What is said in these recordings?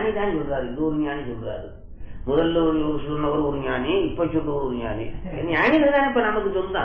ஞானி தான் சொல்றாரு இது ஒரு ஞானி சொல்றாரு முதல்ல ஒரு ஒரு சொன்னவர் ஒரு ஞானி இப்ப சொன்னவர் ஒரு ஞானி ஞானிகள் தானே இப்ப நமக்கு சொந்தம்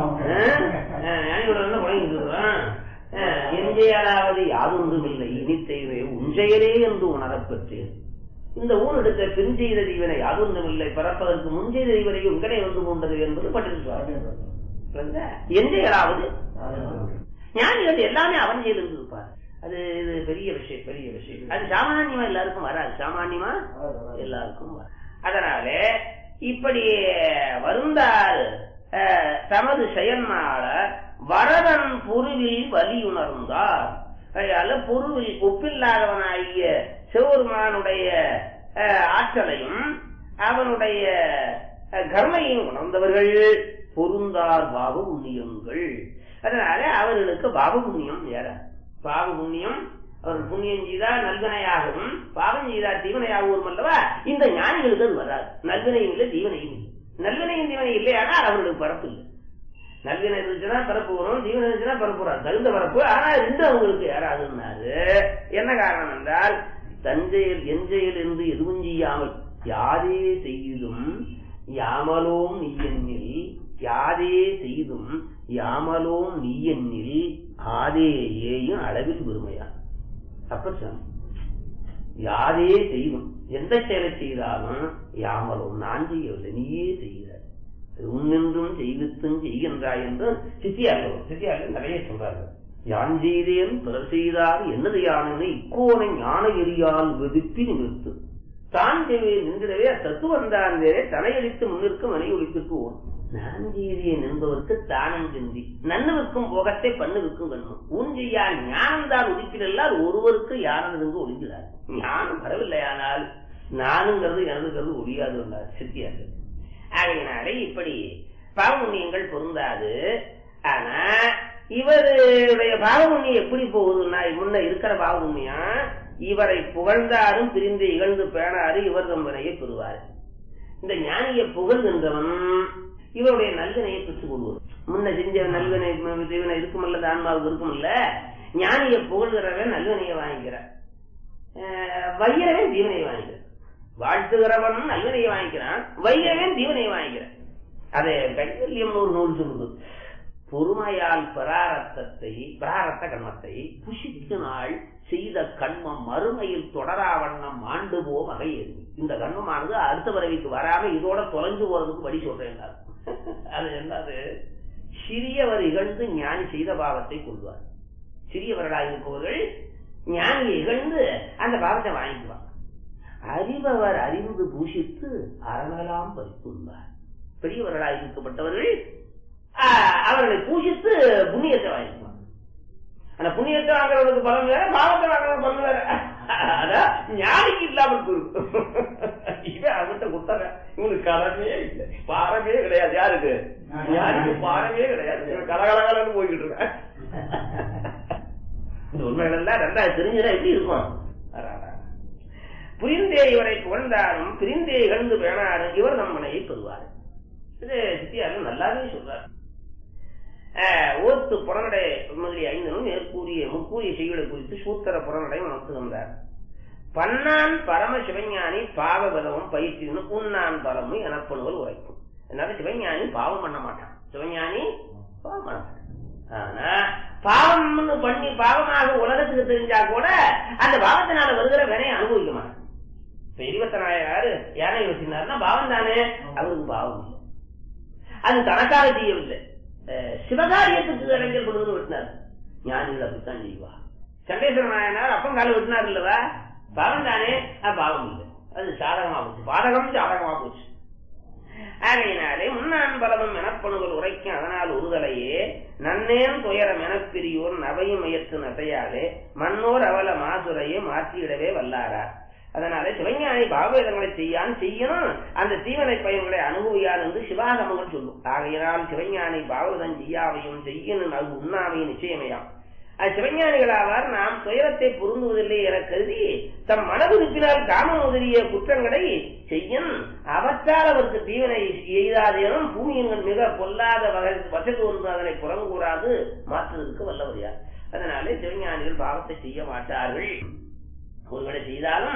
ஞானிகளோட என்ன குழந்தை சொல்றான் எஞ்சையாலாவது யாதொன்றும் இல்லை இனித்தெய்வே உஞ்செயலே என்று உணரப்பெற்றேன் இந்த ஊர் எடுத்த பின் செய்த தீவனை யாதொன்றும் இல்லை பிறப்பதற்கு முன் செய்த தீவனை உங்கனை வந்து கொண்டது என்பது பட்டிருப்பார் எஞ்சையலாவது ஞானிகள் எல்லாமே அவன் செய்து இருப்பார் அது இது பெரிய விஷயம் பெரிய விஷயம் அது சாமானியமா எல்லாருக்கும் வராது சாமானியமா எல்லாருக்கும் வராது அதனால இப்படி வருந்தார் அஹ், தமது செயல்னால வரதன் பொருவில் வலியுணர்ந்தார் அதனால பொருவில் ஒப்பில்லாதவனாகிய சிவபெருமானுடைய அஹ், ஆற்றலையும் அவனுடைய அஹ், கர்மையும் உணர்ந்தவர்கள் பொருந்தார் பாவ புண்ணியங்கள் அதனால அவர்களுக்கு பாவ புண்ணியம் ஏற பாவ புண்ணியம் அவர் புண்ணியம் செய்தா நல்வினையாகவும் பாவம் செய்தா தீவனையாகவும் அல்லவா இந்த ஞானிகளுக்கு அது வராது நல்வினையும் இல்லை தீவனையும் இல்லை நல்வினையும் தீவனை இல்லையானால் அவர்களுக்கு பரப்பு இல்லை நல்வினை இருந்துச்சுன்னா பரப்பு வரும் தீவனை இருந்துச்சுன்னா பரப்பு வராது தகுந்த பரப்பு ஆனா ரெண்டு அவங்களுக்கு ஏறாதுன்னாரு என்ன காரணம் என்றால் தஞ்சையில் எஞ்சையில் என்று எதுவும் செய்யாமல் யாரே செய்தும் யாமலோம் நீயெண்ணில் யாதே செய்தும் யாமலோம் நீயெண்ணில் ஆதேயேயும் அளவில் பெருமையா அப்ப சொன்ன யாரே செய்தும் எந்த செயலை செய்தாலும் யாமலும் நான் செய்யவில்லை நீயே செய்கிறாய் உன்னின்றும் செய்வித்தும் செய்கின்றாய் என்று சித்தியார்கள் சித்தியார்கள் நிறைய சொல்றார்கள் யான் செய்தேன் பிறர் செய்தார் என்னது யானை இக்கோனை ஞான எரியால் வெதுப்பி நிமிர்த்து தான் செய்வேன் நின்றிடவே தத்துவம் தான் வேறே தலையடித்து முன்னிற்கும் மனை ஒழித்துக்கு ஓடும் நான் செய்தேன் என்பவருக்கு தானம் சிந்தி நன்னுவிற்கும் போகத்தை பண்ணுவிற்கும் கண்ணும் உன் செய்யா ஞானம் தான் உதிப்பிடல்லால் ஒருவருக்கு யாரிலிருந்து ஒழிஞ்சிடார் ஞானம் வரவில்லையானால் நானுங்கிறது எனதுங்கிறது ஒழியாது என்றார் சித்தியார்கள் ஆகையினாலே இப்படி பாவமுண்ணியங்கள் பொருந்தாது ஆனா இவருடைய பாவமுண்ணியம் எப்படி போகுதுன்னா முன்ன இருக்கிற பாவமுண்ணியம் இவரை புகழ்ந்தாரும் பிரிந்து இகழ்ந்து பேணாரு இவர் தம்பனையை பெறுவார் இந்த ஞானியை புகழ்கின்றவன் இவருடைய நல்வினையை பெற்றுக் கொள்வது முன்ன செஞ்ச நல்வினை தீவனை இருக்குமல்ல இந்த ஆன்மாவுக்கு இருக்குமல்ல ஞானியை புகழ்கிறவன் நல்வினையை வாங்கிக்கிறான் அஹ் வையரவன் தீவனையை வாங்கிக்கிறான் வாழ்த்துகிறவன் நல்வினையை வாங்கிக்கிறான் வையரவன் தீவனையை வாங்கிக்கிறான் அதை கைவல்யம் ஒரு நூல் சொல்லுது பொறுமையால் பிராரத்தத்தை பிராரத்த கர்மத்தை புஷிக்கு நாள் செய்த கண்மம் மறுமையில் தொடராவண்ணம் ஆண்டு போ வகையது இந்த கண்மமானது அடுத்த பிறவிக்கு வராம இதோட தொலைஞ்சு போறதுக்கு வழி சொல்றேன் அது என்னது சிறியவர் இகழ்ந்து ஞானி செய்த பாவத்தை கொள்வார் சிறியவர்களாக இருப்பவர்கள் ஞானியை இகழ்ந்து அந்த பாவத்தை வாங்கிக்குவார் அறிபவர் அறிந்து பூஷித்து அறமெல்லாம் பறித்துள்ளார் பெரியவர்களாக இருக்கப்பட்டவர்கள் ஆஹ், அவர்களை பூஜித்து புண்ணியத்தை வாங்கிக்குவாங்க ஆனா புண்ணியத்தை வாங்குறவனுக்கு பலன் வேற பாவத்தை வாங்குறது பலன் வேற அதான் ஞானிக்கு இல்லாமல் போயிடும் இவன் அவன்கிட்ட குத்தக இவனுக்கு கடமே இல்லை பாரமே கிடையாது யாருக்கு ஞானிக்கு பாரமே கிடையாது இவன் கலகலகலன்னு போய்கிட்டு இருக்கான் இந்த உண்மைகள் எல்லாம் ரெண்டாவது தெரிஞ்சுதான் எப்படி இருக்கும் அடாடா. புரிந்தே இவரை புகழ்ந்தாரும் பிரிந்தே இகழ்ந்து பேணாரும் இவர் நம்மனையை பெறுவார் இது சித்தியாரும் நல்லாவே சொல்றார் ஆஹ், ஓத்து புறநடை முதலிய ஐந்தனும் மேற்கூறிய முக்கூறிய செய்களை குறித்து சூத்திர புறநடை உணர்த்துகின்றார் பன்னான் பரம சிவஞானி பாவ பலமும் பயிற்சியும் உன்னான் பலமும் எனப்படுவது உரைக்கும் அதனால சிவஞானி பாவம் பண்ண மாட்டான் சிவஞானி பாவம் பண்ண மாட்டான் ஆனா பாவம்னு பண்ணி பாவமாக உலகத்துக்கு தெரிஞ்சா கூட அந்த பாவத்தினால வருகிற வினையை அனுபவிக்க மாட்டான் இப்ப இருபத்தி நாலாயிரம் யானை வச்சிருந்தாருன்னா பாவம் தானே அவருக்கு பாவம் இல்லை அது தனக்காக செய்யவில்லை அஹ் சிவகாரியத்துக்கு இளைஞர் கொண்டு விட்டினார் ஞானிகள் அப்படித்தான் செய்வா சண்டேஸ்வர நாயனார் அப்பம் கால விட்டினார் இல்லவா பாவம் தானே அது பாவம் இல்லை அது சாதகமா போச்சு பாதகம் சாதகமா போச்சு ஆகையினாலே முன்னான் பலமும் எனப்பணுகள் உரைக்கும் அதனால் ஒருதலையே நன்னேன் துயரம் எனப்பிரியோர் நவையும் முயற்று நசையாலே மன்னோர் அவல மாசுரையை மாற்றியிடவே வல்லாரார் அதனால சிவஞானி பாவவேதங்களை செய்யான் செய்யணும் அந்த தீவனை பயன்களை அனுபவியான் என்று சிவாகமங்கள் சொல்லும் ஆகையினால் சிவஞானி பாவதம் செய்யாவையும் செய்யணும் அது உண்ணாமை நிச்சயமையாம் அது சிவஞானிகளாவார் நாம் துயரத்தை பொருந்துவதில்லை என கருதி தம் மனதுருப்பினால் காம முதலிய குற்றங்களை செய்யும் அவற்றால் அவருக்கு தீவனை எய்தாதேனும் பூமியின் மிக பொல்லாத வகை வசதி ஒன்று அதனை புறங்கூறாது மாற்றுவதற்கு வல்லவர் யார் அதனாலே சிவஞானிகள் பாவத்தை செய்ய மாட்டார்கள் ஒருவேளை செய்தாலும்